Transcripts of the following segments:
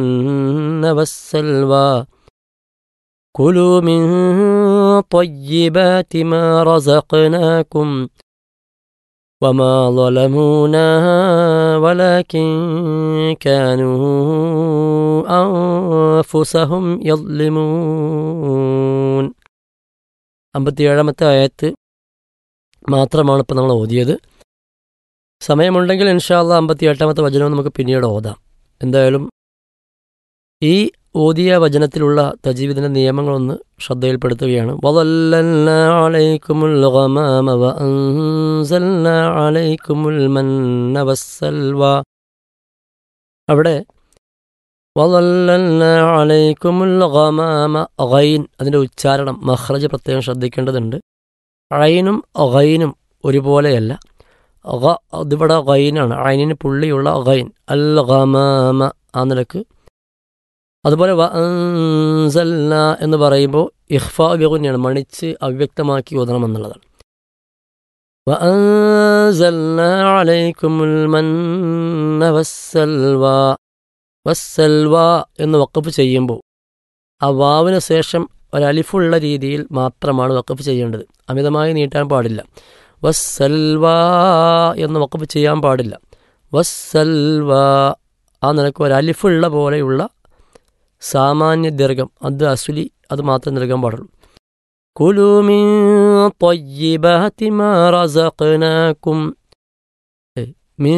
والسلوى كلوا من طيبات ما رزقناكم وما ظلمونا ولكن كانوا أنفسهم يظلمون അമ്പത്തിയേഴാമത്തെ ആയത്ത് മാത്രമാണ് ഇപ്പം നമ്മൾ ഓതിയത് സമയമുണ്ടെങ്കിൽ ഇൻഷാല്ല അമ്പത്തി എട്ടാമത്തെ വചനവും നമുക്ക് പിന്നീട് ഓതാം എന്തായാലും ഈ ഓതിയ വചനത്തിലുള്ള തജീവിദിൻ്റെ നിയമങ്ങളൊന്ന് ശ്രദ്ധയിൽപ്പെടുത്തുകയാണ് വദല്ലൽനാ അലൈക്കുമുൽ ഗമാമ വഅൻസൽനാ അലൈക്കുമുൽ മന്ന വസ്സൽവ അവിടെ വദല്ലൽനാ അലൈക്കുമുൽ ഗമാമ ഗൈൻ അതിൻ്റെ ഉച്ചാരണം മഹ്റജ് പ്രത്യേകം ശ്രദ്ധിക്കേണ്ടതുണ്ട് ഐനും ഗൈനും ഒരുപോലെയല്ല ഗ അതിവിടെ ഗൈനാണ് ഐനിന് പുള്ളിയുള്ള ഗൈൻ അൽ ഗമാമ ആ നിലക്ക് അതുപോലെ വ അൻസൽന എന്ന് പറയുമ്പോൾ ഇഹ്ഫാ ബിഗുന്നെയാണ് മണിച്ച് അവ്യക്തമാക്കി ഓതണമെന്നുള്ളതാണ് വ അൻസൽന അലൈക്കുമുൽ മന്ന വസ്സൽവ വസ്സൽവ എന്ന് വക്കഫ് ചെയ്യുമ്പോൾ ആ വാവിന് ശേഷം ഒരലിഫുള്ള രീതിയിൽ മാത്രമാണ് വക്കഫ് ചെയ്യേണ്ടത് അമിതമായി നീട്ടാൻ പാടില്ല വസ്സൽവ എന്ന് വക്കഫ് ചെയ്യാൻ പാടില്ല വസ്സൽവ ആ നിനക്ക് ഒരലിഫുള്ള പോലെയുള്ള സാമാന്യ ദീർഘം അത് അസുലി അത് മാത്രം നൽകാൻ പാടുള്ളൂ കുലുമി റസഖനാക്കും من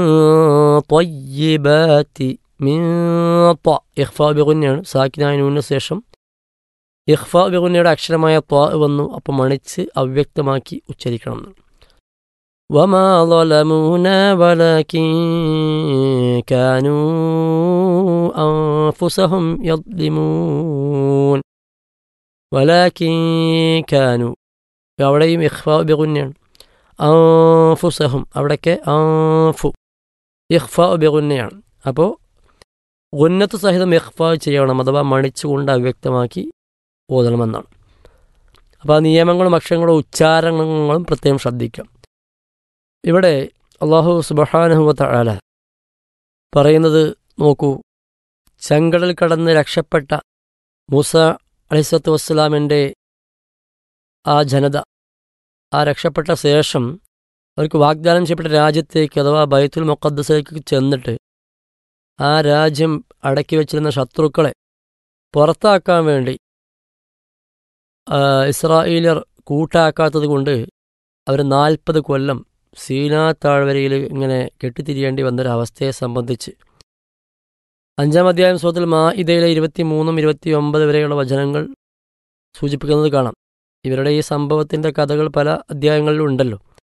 طيبات من ط ഇഖ്ഫാ ബിഗുന്നയാണ് സാക്കിനായ നൂന് ശേഷം ഇഖ്ഫാ ബിഗുന്നയുടെ അക്ഷരമായ ത്വാ വന്നു അപ്പം മണിച്ച് അവ്യക്തമാക്കി ഉച്ചരിക്കണം وما ظلمونا ولكن كانوا أنفسهم يظلمون ولكن كانوا അവിടെയും ഇഖ്ഫാ ബിഗുന്നയാണ് അൻഫുസഹും അവിടേക്ക് ആഫു ഇഖ്ഫാ ബിഗുന്നയാണ് അപ്പോൾ ഉന്നത്ത് സഹിതം ഇഖ്ഫാ ചെയ്യണം അഥവാ മണിച്ചുകൊണ്ട് അവ്യക്തമാക്കി ഓതണമെന്നാണ് അപ്പോൾ ആ നിയമങ്ങളും അക്ഷരങ്ങളും ഉച്ചാരണങ്ങളും പ്രത്യേകം ശ്രദ്ധിക്കാം ഇവിടെ അള്ളാഹു സുബഹാനുഹുവത്ത ആല പറയുന്നത് നോക്കൂ ചെങ്കടൽ കടന്ന് രക്ഷപ്പെട്ട മൂസ അലിസത്ത് വസ്സലാമിൻ്റെ ആ ജനത ആ രക്ഷപ്പെട്ട ശേഷം അവർക്ക് വാഗ്ദാനം ചെയ്യപ്പെട്ട രാജ്യത്തേക്ക് അഥവാ ബൈത്തുൽ മുഖദ്സേക്ക് ചെന്നിട്ട് ആ രാജ്യം അടക്കി വെച്ചിരുന്ന ശത്രുക്കളെ പുറത്താക്കാൻ വേണ്ടി ഇസ്രായേലിയർ കൂട്ടാക്കാത്തത് കൊണ്ട് അവർ നാൽപ്പത് കൊല്ലം സീനാ താഴ്വരയിൽ ഇങ്ങനെ കെട്ടിത്തിരിയേണ്ടി വന്നൊരവസ്ഥയെ സംബന്ധിച്ച് അഞ്ചാം അധ്യായം സുഹൃത്തിൽ മാ ഇതയിലെ ഇരുപത്തി മൂന്നും ഇരുപത്തി ഒമ്പത് വരെയുള്ള വചനങ്ങൾ സൂചിപ്പിക്കുന്നത് കാണാം ഇവരുടെ ഈ സംഭവത്തിൻ്റെ കഥകൾ പല അധ്യായങ്ങളിലും ഉണ്ടല്ലോ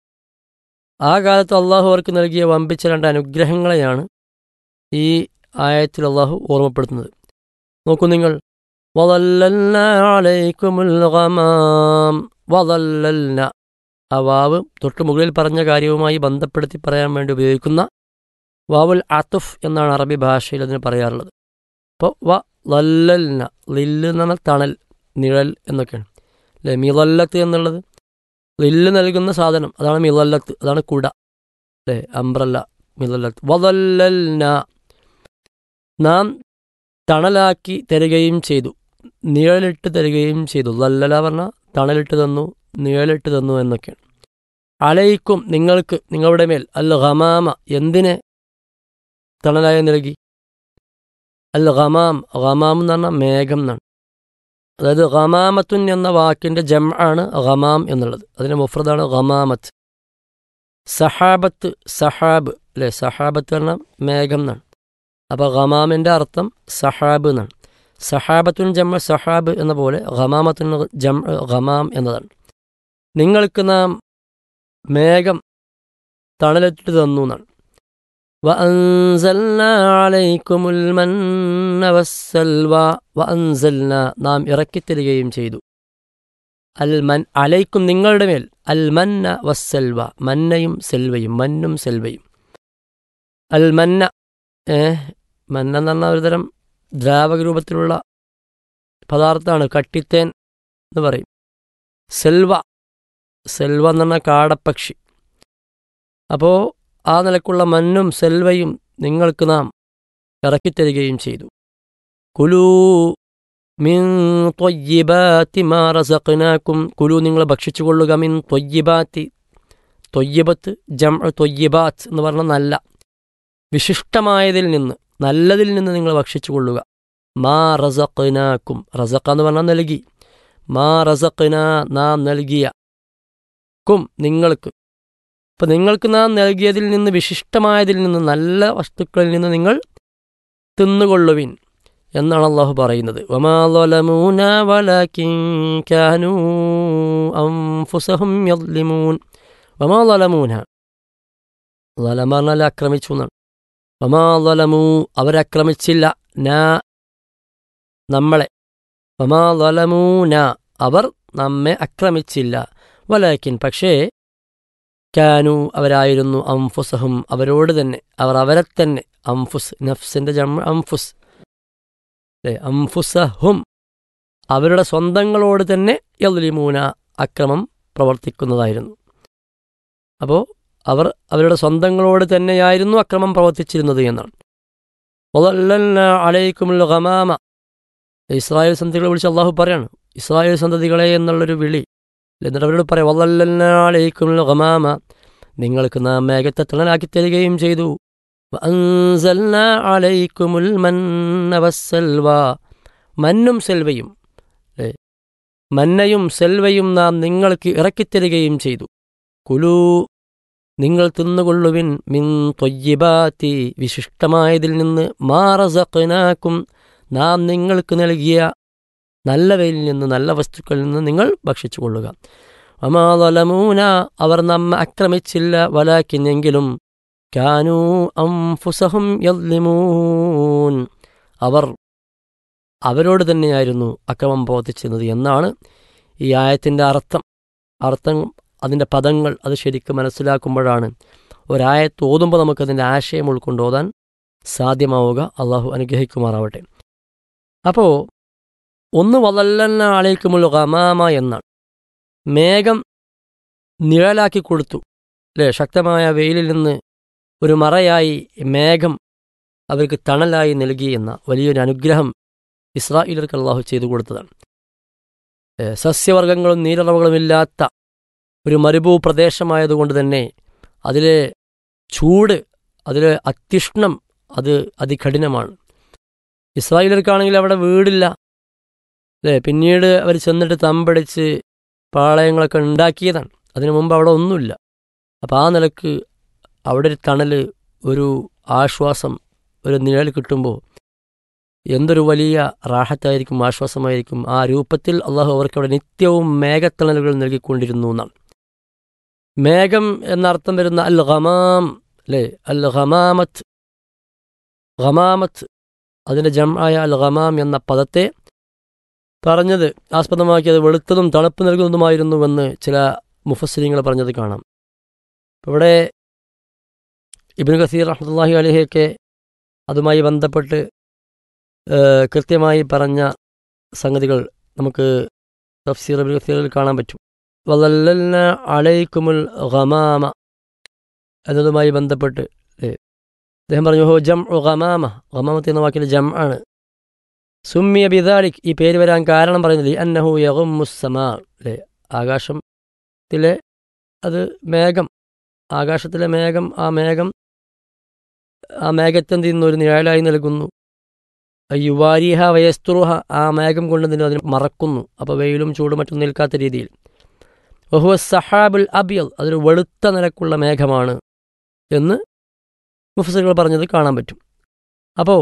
ആ കാലത്ത് അള്ളാഹു അവർക്ക് നൽകിയ വമ്പിച്ച രണ്ട് അനുഗ്രഹങ്ങളെയാണ് ഈ ആയത്തിൽ അള്ളാഹു ഓർമ്മപ്പെടുത്തുന്നത് നോക്കൂ നിങ്ങൾ വതല്ലൽന അലൈക്കുമുൽ ഗമാം വതല്ലൽന ആ വാവ് തൊട്ട് മുകളിൽ പറഞ്ഞ കാര്യവുമായി ബന്ധപ്പെടുത്തി പറയാൻ വേണ്ടി ഉപയോഗിക്കുന്ന വാവുൽ അത്തുഫ് എന്നാണ് അറബി ഭാഷയിൽ അതിന് പറയാറുള്ളത് അപ്പോൾ വ ലല്ലൽന ലില്ല് എന്ന് പറഞ്ഞാൽ തണൽ നിഴൽ എന്നൊക്കെയാണ് അല്ലേ മിലല്ലത്ത് എന്നുള്ളത് ലില്ല് നൽകുന്ന സാധനം അതാണ് മിലല്ലത്ത് അതാണ് കുട അല്ലേ അംബ്രല്ല മിലല്ലത്ത് വതല്ലൽന നാം തണലാക്കി തരികയും ചെയ്തു നിഴലിട്ട് തരികയും ചെയ്തു ലല്ലല പറഞ്ഞാൽ തണലിട്ട് തന്നു നിഴലിട്ട് തന്നു എന്നൊക്കെയാണ് അലയിക്കും നിങ്ങൾക്ക് നിങ്ങളുടെ മേൽ അൽ ഖമാമ എന്തിനെ തണലായി നൽകി അൽ ഖമാം ഖമാം എന്ന് പറഞ്ഞാൽ മേഘം എന്നാണ് അതായത് ഖമാമത്തുൻ എന്ന വാക്കിൻ്റെ ജം ആണ് ഖമാം എന്നുള്ളത് അതിൻ്റെ മുഫ്രദാണ് ഖമാമത്ത് സഹാബത്ത് സഹാബ് അല്ലേ സഹാബത്ത് പറഞ്ഞാൽ മേഘം എന്നാണ് അപ്പോൾ ഖമാമിൻ്റെ അർത്ഥം സഹാബ് എന്നാണ് സഹാബത്തുൻ ജമ്മ സഹാബ് എന്ന പോലെ ഖമാമത്തുൻ ജം ഖമാം എന്നതാണ് നിങ്ങൾക്ക് നാം മേഘം തണലിട്ട് തന്നു എന്നാണ് വഅൻസൽന അലൈക്കുമുൽ മന്ന വസ്സൽവ വഅൻസൽന നാം ഇറക്കിത്തരികയും ചെയ്തു അൽ മൻ അലൈക്കും നിങ്ങളുടെ മേൽ അൽ മന്ന വസ്സൽവ മന്നയും സെൽവയും മന്നും സെൽവയും അൽ മന്ന ഏ മന്ന എന്ന് പറഞ്ഞാൽ ഒരുതരം ദ്രാവക രൂപത്തിലുള്ള പദാർത്ഥമാണ് കട്ടിത്തേൻ എന്ന് പറയും സെൽവ സെൽവ എന്ന് പറഞ്ഞാൽ കാടപ്പക്ഷി അപ്പോൾ ആ നിലക്കുള്ള മന്നും സെൽവയും നിങ്ങൾക്ക് നാം ഇറക്കിത്തരികയും ചെയ്തു കുലൂ മിൻ ത്വയ്യിബാത്തി മാ റസഖ്നാക്കും കുലു നിങ്ങൾ ഭക്ഷിച്ചുകൊള്ളുക മിൻ ത്വയ്യിബാത്തി ത്വയ്യബത്ത് ജം ത്വയ്യബാത്ത് എന്ന് പറഞ്ഞാൽ നല്ല വിശിഷ്ടമായതിൽ നിന്ന് നല്ലതിൽ നിന്ന് നിങ്ങൾ ഭക്ഷിച്ചുകൊള്ളുക മാ റസഖ്നാക്കും റസഖ എന്ന് പറഞ്ഞാൽ നൽകി മാ റസഖ്ന നാം നൽകിയ ക്കും നിങ്ങൾക്ക് അപ്പം നിങ്ങൾക്ക് നാം നൽകിയതിൽ നിന്ന് വിശിഷ്ടമായതിൽ നിന്ന് നല്ല വസ്തുക്കളിൽ നിന്ന് നിങ്ങൾ തിന്നുകൊള്ളുവിൻ എന്നാണ് അള്ളാഹു പറയുന്നത് വമാ ളലമൂന വലകിൻ കാനൂ അൻഫുസഹും യദ്ലിമൂൻ വമാ ളലമൂന ളലമ പറഞ്ഞാൽ ആക്രമിച്ചു എന്നാണ് വമാ ളലമൂ അവരക്രമിച്ചില്ല നാ നമ്മളെ വമാ ളലമൂന അവർ നമ്മെ ആക്രമിച്ചില്ല വലാക്കിൻ പക്ഷേ കാനു അവരായിരുന്നു അംഫുസഹും അവരോട് തന്നെ അവർ അവരെ തന്നെ അംഫുസ് നഫ്സിന്റെ ജമ അംഫുസ് അല്ലേ അംഫുസഹും അവരുടെ സ്വന്തങ്ങളോട് തന്നെ യദ്ലിമൂന അക്രമം പ്രവർത്തിക്കുന്നതായിരുന്നു അപ്പോൾ അവർ അവരുടെ സ്വന്തങ്ങളോട് തന്നെയായിരുന്നു അക്രമം പ്രവർത്തിച്ചിരുന്നത് എന്നാണ് അലൈക്കുമുൽ ഗമാമ ഇസ്രായേൽ സന്തതികളെ വിളിച്ച് അള്ളാഹു പറയാണ് ഇസ്രായേൽ സന്തതികളെ എന്നുള്ളൊരു വിളി എന്നിട്ട് അവരോട് പറയാം വല്ലല്ലാളേക്കുമുൽ ഗമാമ നിങ്ങൾക്ക് നാം മേഘത്തെ തണലാക്കി തരികയും ചെയ്തു വഅൻസൽനാ അലൈക്കുമുൽ മന്ന വസ്സൽവ മന്നും സെൽവയും അല്ലേ മന്നയും സെൽവയും നാം നിങ്ങൾക്ക് ഇറക്കിത്തരികയും ചെയ്തു കുലൂ നിങ്ങൾ തിന്നുകൊള്ളുവിൻ മിൻ തൊയ്യിബാത്തി വിശിഷ്ടമായതിൽ നിന്ന് മാറസഖനാക്കും നാം നിങ്ങൾക്ക് നൽകിയ നല്ലവയിൽ നിന്ന് നല്ല വസ്തുക്കളിൽ നിന്ന് നിങ്ങൾ ഭക്ഷിച്ചുകൊള്ളുക അമാലമൂന അവർ നമ്മെ ആക്രമിച്ചില്ല വലാക്കിനെങ്കിലും കാനൂ അംഫുസഹും യദ്ലിമൂൻ അവർ അവരോട് തന്നെയായിരുന്നു അക്രമം പ്രവർത്തിച്ചിരുന്നത് എന്നാണ് ഈ ആയത്തിൻ്റെ അർത്ഥം അർത്ഥം അതിൻ്റെ പദങ്ങൾ അത് ശരിക്കും മനസ്സിലാക്കുമ്പോഴാണ് ഒരായത്ത് ഓതുമ്പോൾ നമുക്കതിൻ്റെ ആശയം ഉൾക്കൊണ്ടോതാൻ സാധ്യമാവുക അള്ളാഹു അനുഗ്രഹിക്കുമാറാവട്ടെ അപ്പോൾ ഒന്ന് വലല്ലന്ന ആളേക്കുമുള്ള ഗമാമ എന്നാണ് മേഘം നിഴലാക്കി കൊടുത്തു അല്ലേ ശക്തമായ വെയിലിൽ നിന്ന് ഒരു മറയായി മേഘം അവർക്ക് തണലായി നൽകി എന്ന വലിയൊരു അനുഗ്രഹം ഇസ്രായേലർക്ക് അള്ളാഹു ചെയ്തു കൊടുത്തതാണ് സസ്യവർഗങ്ങളും നീരറവുകളും ഇല്ലാത്ത ഒരു മരുഭൂ പ്രദേശമായതുകൊണ്ട് തന്നെ അതിലെ ചൂട് അതിലെ അത്യുഷ്ണം അത് അതികഠിനമാണ് ഇസ്രായേലർക്കാണെങ്കിൽ അവിടെ വീടില്ല അല്ലേ പിന്നീട് അവർ ചെന്നിട്ട് തമ്പടിച്ച് പാളയങ്ങളൊക്കെ ഉണ്ടാക്കിയതാണ് അതിനു മുമ്പ് അവിടെ ഒന്നുമില്ല അപ്പോൾ ആ നിലക്ക് അവിടെ ഒരു തണൽ ഒരു ആശ്വാസം ഒരു നിഴൽ കിട്ടുമ്പോൾ എന്തൊരു വലിയ റാഹത്തായിരിക്കും ആശ്വാസമായിരിക്കും ആ രൂപത്തിൽ അള്ളാഹു അവർക്ക് അവിടെ നിത്യവും മേഘത്തണലുകൾ നൽകിക്കൊണ്ടിരുന്നു എന്നാണ് മേഘം എന്നർത്ഥം വരുന്ന അൽ ഖമാം അല്ലേ അൽ ഖമാമത്ത് ഖമാമത്ത് അതിൻ്റെ ജംആയ അൽ ഖമാം എന്ന പദത്തെ പറഞ്ഞത് ആസ്പദമാക്കിയത് വെളുത്തതും തണുപ്പ് നൽകുന്നതുമായിരുന്നുവെന്ന് ചില മുഫസ്സിരിങ്ങൾ പറഞ്ഞത് കാണാം ഇവിടെ ഇബിൻ ഖസീർ റഹ്മത്തുല്ലാഹി അലഹിയൊക്കെ അതുമായി ബന്ധപ്പെട്ട് കൃത്യമായി പറഞ്ഞ സംഗതികൾ നമുക്ക് തഫ്സീർ ഇബിൻ ഖസീറിൽ കാണാൻ പറ്റും വലല്ലന അലൈക്കുമുൽ ഖമാമ എന്നതുമായി ബന്ധപ്പെട്ട് അദ്ദേഹം പറഞ്ഞു ഹോ ജം ഖമാമ ഖമാമത്ത് എന്ന വാക്കിൽ ജം ആണ് സുമ്മിയ ബിദാലിക് ഈ പേര് വരാൻ കാരണം പറയുന്നത് അന്നഹു യഗുമുസ്സമാ അല്ലേ ആകാശത്തിലെ അത് മേഘം ആകാശത്തിലെ മേഘം ആ മേഘം ആ മേഘത്തെന്ത് ചെയ്യുന്നു ഒരു നിഴലായി നൽകുന്നു യുവാരിഹ വയസ്തുറുഹ ആ മേഘം കൊണ്ട് തന്നെ അതിന് മറക്കുന്നു അപ്പോൾ വെയിലും ചൂടും മറ്റും നിൽക്കാത്ത രീതിയിൽ ബഹുവ സഹാബുൽ അബിയൽ അതൊരു വെളുത്ത നിലക്കുള്ള മേഘമാണ് എന്ന് മുഫസറുകൾ പറഞ്ഞത് കാണാൻ പറ്റും അപ്പോൾ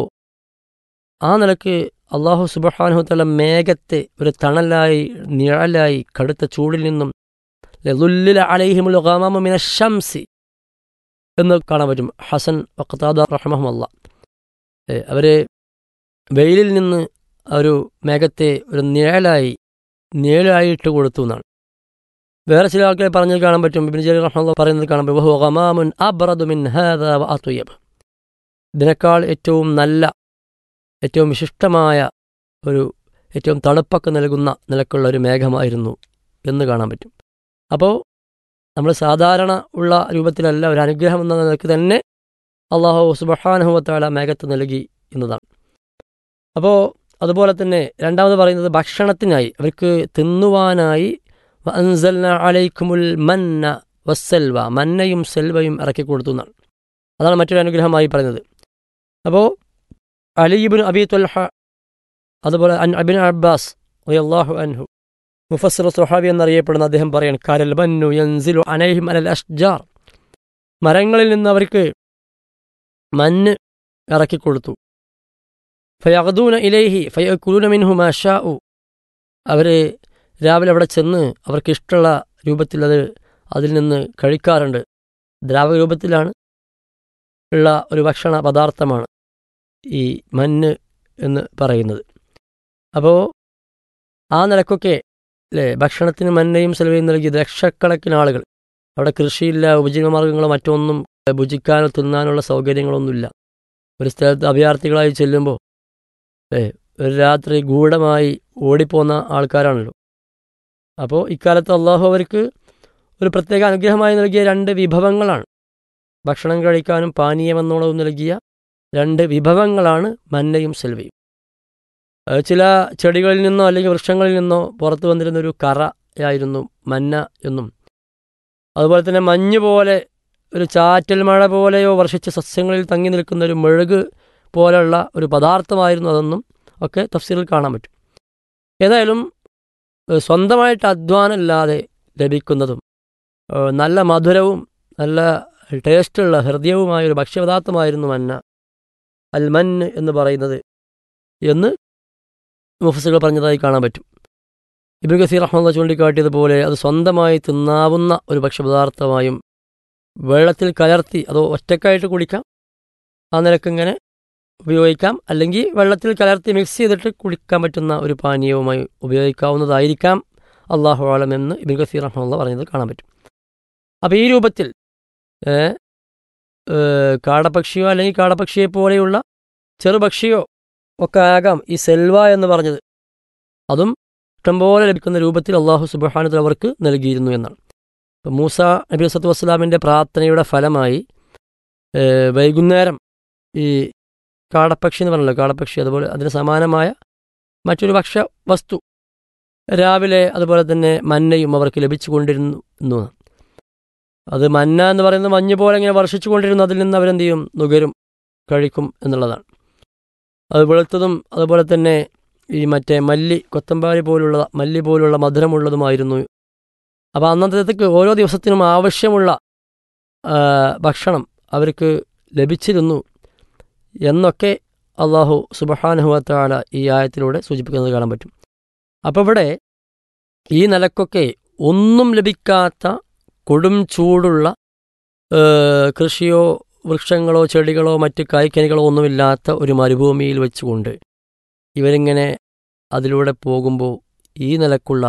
ആ നിലക്ക് അള്ളാഹു സുബഹാനുഹത്തല മേഘത്തെ ഒരു തണലായി നിഴലായി കടുത്ത ചൂടിൽ നിന്നും ലുല്ലില അലൈഹിമുൽ ഗമാമിന ഷംസി എന്ന് കാണാൻ പറ്റും ഹസൻ വഖത്താദ റഹ്മഹമല്ല അവർ വെയിലിൽ നിന്ന് ഒരു മേഘത്തെ ഒരു നിഴലായി നിഴലായിട്ട് കൊടുത്തു എന്നാണ് വേറെ ചില ആൾക്കാരെ പറഞ്ഞത് കാണാൻ പറ്റും ഇബിൻ ജലീൽ റഹ്മുള്ള പറയുന്നത് കാണാൻ പറ്റും ബഹു ഗമാമുൻ അബ്രദു മിൻ ഹാദ വ അത്വയബ് ഇതിനേക്കാൾ ഏറ്റവും നല്ല ഏറ്റവും വിശിഷ്ടമായ ഒരു ഏറ്റവും തണുപ്പൊക്കെ നൽകുന്ന നിലക്കുള്ള ഒരു മേഘമായിരുന്നു എന്ന് കാണാൻ പറ്റും അപ്പോൾ നമ്മൾ സാധാരണ ഉള്ള രൂപത്തിലല്ല ഒരു അനുഗ്രഹം എന്ന നിലക്ക് തന്നെ അള്ളാഹു സുബഹാനുഹത്താല മേഘത്ത് നൽകി എന്നതാണ് അപ്പോൾ അതുപോലെ തന്നെ രണ്ടാമത് പറയുന്നത് ഭക്ഷണത്തിനായി അവർക്ക് തിന്നുവാനായി അൻസൽന അലൈക്കുമുൽ മന്ന വസ്സൽവ മന്നയും സെൽവയും ഇറക്കി കൊടുത്തു എന്നാണ് അതാണ് മറ്റൊരു അനുഗ്രഹമായി പറയുന്നത് അപ്പോൾ അലിബിൻ അബി തൊൽഹ അതുപോലെ അൻ അബിൻ അബ്ബാസ് അള്ളാഹു അൻഹു മുഫസ്സിർ സുഹാബി എന്നറിയപ്പെടുന്ന അദ്ദേഹം പറയാണ് കരൽ ബന്നു യൻസിലു അനൈഹിം അലൽ അഷ്ജാർ മരങ്ങളിൽ നിന്ന് അവർക്ക് മഞ്ഞ് ഇറക്കിക്കൊടുത്തു ഫയഖദൂന ഇലൈഹി ഫയക്കുലൂന മിൻഹു മാഷാഉ അവർ രാവിലെ അവിടെ ചെന്ന് അവർക്ക് ഇഷ്ടമുള്ള രൂപത്തിൽ അത് അതിൽ നിന്ന് കഴിക്കാറുണ്ട് ദ്രാവക രൂപത്തിലാണ് ഉള്ള ഒരു ഭക്ഷണ പദാർത്ഥമാണ് ഈ മഞ്ഞ് എന്ന് പറയുന്നത് അപ്പോൾ ആ നിലക്കൊക്കെ അല്ലേ ഭക്ഷണത്തിന് മന്നയും സെലവയും നൽകിയ ലക്ഷക്കണക്കിന് ആളുകൾ അവിടെ കൃഷിയില്ല ഉപജീവനമാർഗ്ഗങ്ങളോ മറ്റൊന്നും ഭുജിക്കാനോ തിന്നാനുള്ള സൗകര്യങ്ങളൊന്നുമില്ല ഒരു സ്ഥലത്ത് അഭയാർത്ഥികളായി ചെല്ലുമ്പോൾ ഏ ഒരു രാത്രി ഗൂഢമായി ഓടിപ്പോന്ന ആൾക്കാരാണല്ലോ അപ്പോൾ ഇക്കാലത്ത് അള്ളാഹു അവർക്ക് ഒരു പ്രത്യേക അനുഗ്രഹമായി നൽകിയ രണ്ട് വിഭവങ്ങളാണ് ഭക്ഷണം കഴിക്കാനും പാനീയമെന്നോളവും നൽകിയ രണ്ട് വിഭവങ്ങളാണ് മന്നയും സെൽവയും ചില ചെടികളിൽ നിന്നോ അല്ലെങ്കിൽ വൃക്ഷങ്ങളിൽ നിന്നോ പുറത്തു വന്നിരുന്ന ഒരു കറയായിരുന്നു മന്ന എന്നും അതുപോലെ തന്നെ മഞ്ഞ് പോലെ ഒരു ചാറ്റൽ മഴ പോലെയോ വർഷിച്ച സസ്യങ്ങളിൽ തങ്ങി നിൽക്കുന്ന ഒരു മെഴുക് പോലെയുള്ള ഒരു പദാർത്ഥമായിരുന്നു അതെന്നും ഒക്കെ തഫ്സീറിൽ കാണാൻ പറ്റും ഏതായാലും സ്വന്തമായിട്ട് അധ്വാനമില്ലാതെ ലഭിക്കുന്നതും നല്ല മധുരവും നല്ല ടേസ്റ്റുള്ള ഹൃദയവുമായ ഒരു ഭക്ഷ്യപദാർത്ഥമായിരുന്നു മന്ന അൽ മന്ന് എന്ന് പറയുന്നത് എന്ന് മുഫസുകൾ പറഞ്ഞതായി കാണാൻ പറ്റും ഇബിൻ ഗസീർ റഹ്മദ് ചൂണ്ടിക്കാട്ടിയതുപോലെ അത് സ്വന്തമായി തിന്നാവുന്ന ഒരു ഭക്ഷ്യപദാർത്ഥമായും വെള്ളത്തിൽ കലർത്തി അതോ ഒറ്റക്കായിട്ട് കുടിക്കാം ആ നിലക്കിങ്ങനെ ഉപയോഗിക്കാം അല്ലെങ്കിൽ വെള്ളത്തിൽ കലർത്തി മിക്സ് ചെയ്തിട്ട് കുടിക്കാൻ പറ്റുന്ന ഒരു പാനീയവുമായി ഉപയോഗിക്കാവുന്നതായിരിക്കാം അള്ളാഹു ആലം എന്ന് ഇബിൻ ഗസീർ റഹ്മുള്ള പറഞ്ഞത് കാണാൻ പറ്റും അപ്പോൾ ഈ രൂപത്തിൽ കാടപക്ഷിയോ അല്ലെങ്കിൽ കാടപക്ഷിയെ പോലെയുള്ള ചെറുപക്ഷിയോ ഒക്കെ ആകാം ഈ സെൽവ എന്ന് പറഞ്ഞത് അതും ഇഷ്ടംപോലെ ലഭിക്കുന്ന രൂപത്തിൽ അള്ളാഹു സുബാനത്തിൽ അവർക്ക് നൽകിയിരുന്നു എന്നാണ് ഇപ്പം മൂസ നബി വസത്തു വസ്സലാമിൻ്റെ പ്രാർത്ഥനയുടെ ഫലമായി വൈകുന്നേരം ഈ കാടപ്പക്ഷി എന്ന് പറഞ്ഞല്ലോ കാടപ്പക്ഷി അതുപോലെ അതിന് സമാനമായ മറ്റൊരു ഭക്ഷ്യ വസ്തു രാവിലെ അതുപോലെ തന്നെ മന്നയും അവർക്ക് ലഭിച്ചുകൊണ്ടിരുന്നു അത് മന്ന എന്ന് പറയുന്നത് മഞ്ഞ് പോലെ ഇങ്ങനെ വർഷിച്ചു കൊണ്ടിരുന്നു അതിൽ നിന്ന് അവരെന്ത് ചെയ്യും നുകരും കഴിക്കും എന്നുള്ളതാണ് അത് വെളുത്തതും അതുപോലെ തന്നെ ഈ മറ്റേ മല്ലി കൊത്തമ്പാരി പോലുള്ള മല്ലി പോലുള്ള മധുരമുള്ളതുമായിരുന്നു അപ്പോൾ അന്നത്തേക്ക് ഓരോ ദിവസത്തിനും ആവശ്യമുള്ള ഭക്ഷണം അവർക്ക് ലഭിച്ചിരുന്നു എന്നൊക്കെ അള്ളാഹു സുബഹാനുഹത്താല ഈ ആയത്തിലൂടെ സൂചിപ്പിക്കുന്നത് കാണാൻ പറ്റും അപ്പോൾ ഇവിടെ ഈ നിലക്കൊക്കെ ഒന്നും ലഭിക്കാത്ത കൊടും ചൂടുള്ള കൃഷിയോ വൃക്ഷങ്ങളോ ചെടികളോ മറ്റ് കായ്ക്കനികളോ ഒന്നുമില്ലാത്ത ഒരു മരുഭൂമിയിൽ വെച്ചുകൊണ്ട് ഇവരിങ്ങനെ അതിലൂടെ പോകുമ്പോൾ ഈ നിലക്കുള്ള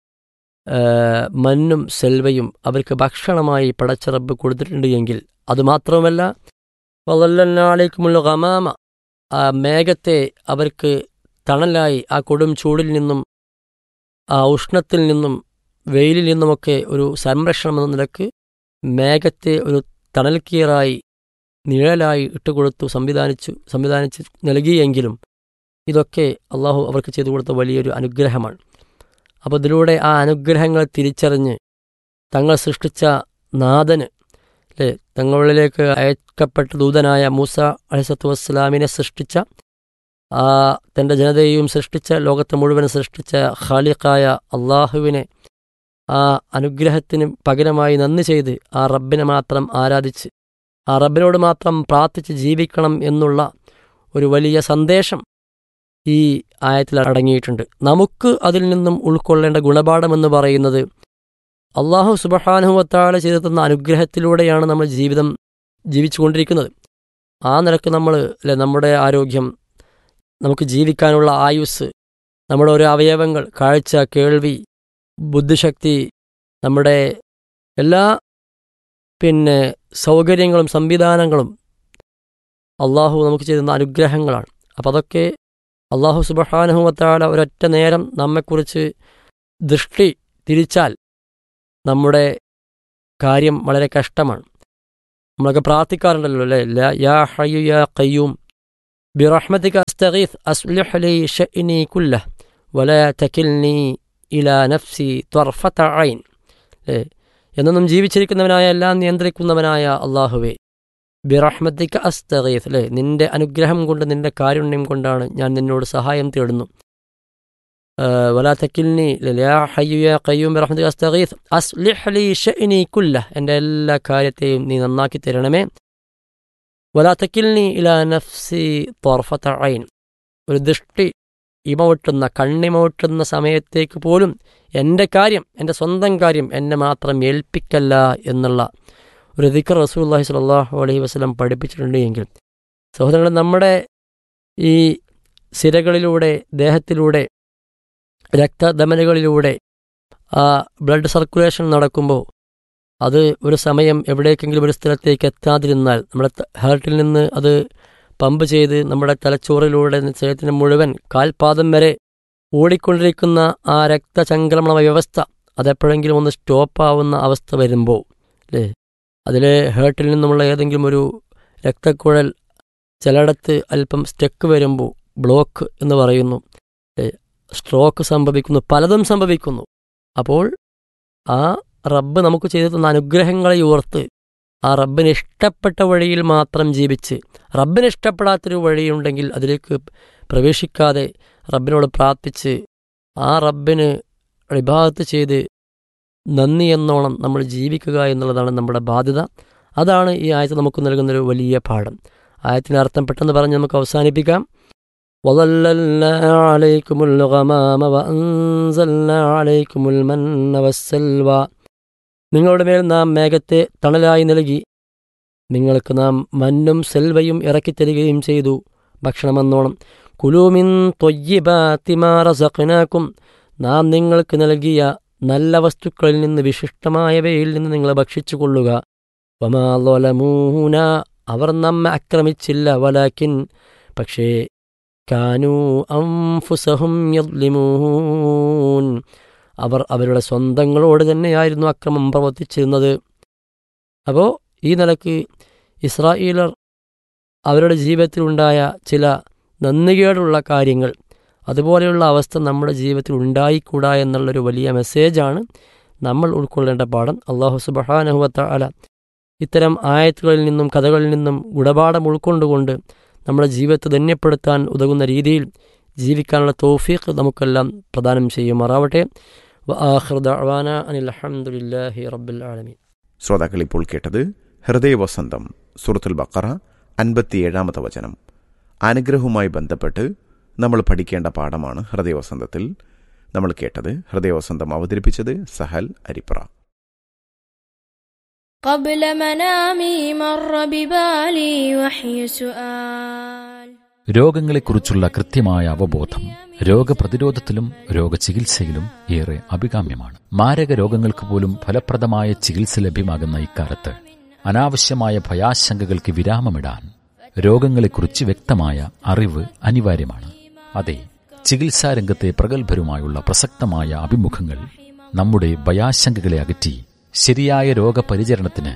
മണ്ണും സെൽവയും അവർക്ക് ഭക്ഷണമായി പടച്ചിറപ്പ് കൊടുത്തിട്ടുണ്ട് എങ്കിൽ അതുമാത്രമല്ല വതല്ലനാളേക്കുമുള്ള ഗമാമ ആ മേഘത്തെ അവർക്ക് തണലായി ആ കൊടും ചൂടിൽ നിന്നും ആ ഉഷ്ണത്തിൽ നിന്നും വെയിലിൽ നിന്നുമൊക്കെ ഒരു സംരക്ഷണം എന്ന നിലക്ക് മേഘത്തെ ഒരു തണൽക്കീറായി നിഴലായി ഇട്ടുകൊടുത്തു സംവിധാനിച്ചു സംവിധാനിച്ച് നൽകിയെങ്കിലും ഇതൊക്കെ അള്ളാഹു അവർക്ക് ചെയ്തു കൊടുത്ത വലിയൊരു അനുഗ്രഹമാണ് അപ്പോൾ ഇതിലൂടെ ആ അനുഗ്രഹങ്ങൾ തിരിച്ചറിഞ്ഞ് തങ്ങൾ സൃഷ്ടിച്ച നാഥന് അല്ലേ തങ്ങളിലേക്ക് അയക്കപ്പെട്ട ദൂതനായ മൂസ അലിസത്തു വസ്സലാമിനെ സൃഷ്ടിച്ച ആ തൻ്റെ ജനതയെയും സൃഷ്ടിച്ച ലോകത്തെ മുഴുവൻ സൃഷ്ടിച്ച ഖാലിഖായ അള്ളാഹുവിനെ ആ അനുഗ്രഹത്തിന് പകരമായി നന്ദി ചെയ്ത് ആ റബ്ബിനെ മാത്രം ആരാധിച്ച് ആ റബ്ബിനോട് മാത്രം പ്രാർത്ഥിച്ച് ജീവിക്കണം എന്നുള്ള ഒരു വലിയ സന്ദേശം ഈ ആയത്തിൽ അടങ്ങിയിട്ടുണ്ട് നമുക്ക് അതിൽ നിന്നും ഉൾക്കൊള്ളേണ്ട ഗുണപാഠമെന്ന് പറയുന്നത് അള്ളാഹു സുബഹാനുഹത്താല ചെയ്തു തന്ന അനുഗ്രഹത്തിലൂടെയാണ് നമ്മൾ ജീവിതം ജീവിച്ചുകൊണ്ടിരിക്കുന്നത് ആ നിലക്ക് നമ്മൾ അല്ലെ നമ്മുടെ ആരോഗ്യം നമുക്ക് ജീവിക്കാനുള്ള ആയുസ് നമ്മുടെ ഓരോ അവയവങ്ങൾ കാഴ്ച കേൾവി ബുദ്ധിശക്തി നമ്മുടെ എല്ലാ പിന്നെ സൗകര്യങ്ങളും സംവിധാനങ്ങളും അള്ളാഹു നമുക്ക് ചെയ്യുന്ന അനുഗ്രഹങ്ങളാണ് അപ്പം അതൊക്കെ അള്ളാഹു സുബഹാനുഹത്താല ഒരൊറ്റ നേരം നമ്മെക്കുറിച്ച് ദൃഷ്ടി തിരിച്ചാൽ നമ്മുടെ കാര്യം വളരെ കഷ്ടമാണ് നമ്മളൊക്കെ പ്രാർത്ഥിക്കാറുണ്ടല്ലോ അല്ലേ യാ ഹയ്യു യാ കയ്യൂം برحمتك أستغيث أصلح لي شأني كله ولا تكلني إلى نفسي طرفة عين അല്ലേ എന്നും ജീവിച്ചിരിക്കുന്നവനായ എല്ലാം നിയന്ത്രിക്കുന്നവനായ അള്ളാഹുവേ ബിറഹ്മത്തിക്ക അസ്തഗീസ് അല്ലേ നിന്റെ അനുഗ്രഹം കൊണ്ട് നിന്റെ കാരുണ്യം കൊണ്ടാണ് ഞാൻ നിന്നോട് സഹായം തേടുന്നു വലാ തക്കിൽനി ലാ ഹയ്യു യാ ഖയ്യൂം ബിറഹ്മത്തിക അസ്തഗീസ് അസ്ലിഹ് ലി ഷഅനി കുല്ല എൻ്റെ എല്ലാ കാര്യത്തെയും നീ നന്നാക്കി തരണമേ വലാ തക്കിൽനി ഇലാ നഫ്സി ത്വർഫത ഐൻ ഒരു ദൃഷ്ടി ഇമവട്ടുന്ന കണ്ണിമവട്ടുന്ന സമയത്തേക്ക് പോലും എൻ്റെ കാര്യം എൻ്റെ സ്വന്തം കാര്യം എന്നെ മാത്രം ഏൽപ്പിക്കല്ല എന്നുള്ള ഒരു ദിക്കർ റസൂല്ലാഹി സ്വല്ലല്ലാഹു അലൈഹി വസല്ലം പഠിപ്പിച്ചിട്ടുണ്ട് എങ്കിൽ സഹോദരങ്ങൾ നമ്മുടെ ഈ സിരകളിലൂടെ ദേഹത്തിലൂടെ രക്തധമനികളിലൂടെ ആ ബ്ലഡ് സർക്കുലേഷൻ നടക്കുമ്പോൾ അത് ഒരു സമയം എവിടേക്കെങ്കിലും ഒരു സ്ഥലത്തേക്ക് എത്താതിരുന്നാൽ നമ്മുടെ ഹാർട്ടിൽ നിന്ന് അത് പമ്പ് ചെയ്ത് നമ്മുടെ തലച്ചോറിലൂടെ ശരീരത്തിന് മുഴുവൻ കാൽപാദം വരെ ഓടിക്കൊണ്ടിരിക്കുന്ന ആ രക്തചംക്രമണ വ്യവസ്ഥ അതെപ്പോഴെങ്കിലും ഒന്ന് സ്റ്റോപ്പാവുന്ന അവസ്ഥ വരുമ്പോൾ അല്ലേ അതിൽ ഹേർട്ടിൽ നിന്നുമുള്ള ഏതെങ്കിലും ഒരു രക്തക്കുഴൽ ചിലയിടത്ത് അല്പം സ്റ്റെക്ക് വരുമ്പോൾ ബ്ലോക്ക് എന്ന് പറയുന്നു സ്ട്രോക്ക് സംഭവിക്കുന്നു പലതും സംഭവിക്കുന്നു അപ്പോൾ ആ റബ്ബ് നമുക്ക് ചെയ്തു തന്ന അനുഗ്രഹങ്ങളെ ഓർത്ത് ആ റബ്ബിന് ഇഷ്ടപ്പെട്ട വഴിയിൽ മാത്രം ജീവിച്ച് റബ്ബിന് ഇഷ്ടപ്പെടാത്തൊരു വഴിയുണ്ടെങ്കിൽ അതിലേക്ക് പ്രവേശിക്കാതെ റബ്ബിനോട് പ്രാർത്ഥിച്ച് ആ റബ്ബിന് ഇബാദത്ത് ചെയ്ത് നന്ദി എന്നോണം നമ്മൾ ജീവിക്കുക എന്നുള്ളതാണ് നമ്മുടെ ബാധ്യത അതാണ് ഈ ആയത്ത് നമുക്ക് നൽകുന്നൊരു വലിയ പാഠം ആയത്തിൻ്റെ അർത്ഥം പെട്ടെന്ന് പറഞ്ഞ് നമുക്ക് അവസാനിപ്പിക്കാം وظللنا عليكم الغمام وأنزلنا عليكم المن والسلوى നിങ്ങളുടെ മേൽ നാം മേഘത്തെ തണലായി നൽകി നിങ്ങൾക്ക് നാം മന്നും സെൽവയും ഇറക്കിത്തരികയും ചെയ്തു ഭക്ഷണമെന്നോണം കുലൂമിൻ തൊയ്യബാത്തിമാറസഖനാക്കും നാം നിങ്ങൾക്ക് നൽകിയ നല്ല വസ്തുക്കളിൽ നിന്ന് വിശിഷ്ടമായവയിൽ നിന്ന് നിങ്ങൾ ഭക്ഷിച്ചു കൊള്ളുക വമാലമൂന അവർ നമ്മെ ആക്രമിച്ചില്ല വലാക്കിൻ പക്ഷേ കാനു അംഫുസഹും യദ്ലിമൂൻ അവർ അവരുടെ സ്വന്തങ്ങളോട് തന്നെയായിരുന്നു അക്രമം പ്രവർത്തിച്ചിരുന്നത് അപ്പോൾ ഈ നിലക്ക് ഇസ്രായേലർ അവരുടെ ജീവിതത്തിലുണ്ടായ ചില നന്ദികേടുള്ള കാര്യങ്ങൾ അതുപോലെയുള്ള അവസ്ഥ നമ്മുടെ ജീവിതത്തിൽ ഉണ്ടായിക്കൂടാ എന്നുള്ളൊരു വലിയ മെസ്സേജാണ് നമ്മൾ ഉൾക്കൊള്ളേണ്ട പാഠം അള്ളാഹു സുബഹാനഹുവത്ത അല ഇത്തരം ആയത്തുകളിൽ നിന്നും കഥകളിൽ നിന്നും ഗുണപാഠം ഉൾക്കൊണ്ടുകൊണ്ട് നമ്മുടെ ജീവിതത്തെ ധന്യപ്പെടുത്താൻ ഉതകുന്ന രീതിയിൽ ജീവിക്കാനുള്ള തോഫീഖ് നമുക്കെല്ലാം പ്രദാനം ചെയ്യുമാറാവട്ടെ വആഖിറുദഅവാന അനിൽ അൽഹംദുലില്ലാഹി റബ്ബിൽ ആലമീൻ ശ്രോതാക്കൾ ഇപ്പോൾ കേട്ടത് ഹൃദയവസന്തം സുറത്തുൽ ബക്കറ അൻപത്തിയേഴാമത്തെ വചനം അനുഗ്രഹവുമായി ബന്ധപ്പെട്ട് നമ്മൾ പഠിക്കേണ്ട പാഠമാണ് ഹൃദയവസന്തത്തിൽ നമ്മൾ കേട്ടത് ഹൃദയവസന്തം അവതരിപ്പിച്ചത് സഹൽ അരിപ്ര قبل منامي مر ببالي وحي سؤال രോഗങ്ങളെക്കുറിച്ചുള്ള കൃത്യമായ അവബോധം രോഗപ്രതിരോധത്തിലും രോഗചികിത്സയിലും ഏറെ അഭികാമ്യമാണ് മാരക രോഗങ്ങൾക്ക് പോലും ഫലപ്രദമായ ചികിത്സ ലഭ്യമാകുന്ന ഇക്കാലത്ത് അനാവശ്യമായ ഭയാശങ്കകൾക്ക് വിരാമമിടാൻ രോഗങ്ങളെക്കുറിച്ച് വ്യക്തമായ അറിവ് അനിവാര്യമാണ് അതെ ചികിത്സാ രംഗത്തെ പ്രഗത്ഭരുമായുള്ള പ്രസക്തമായ അഭിമുഖങ്ങൾ നമ്മുടെ ഭയാശങ്കകളെ അകറ്റി ശരിയായ രോഗപരിചരണത്തിന്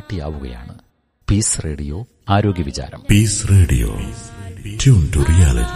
വഴികാട്ടിയാവുകയാണ് പീസ് റേഡിയോ ആരോഗ്യ വിചാരം Peace Radio. Tune to reality.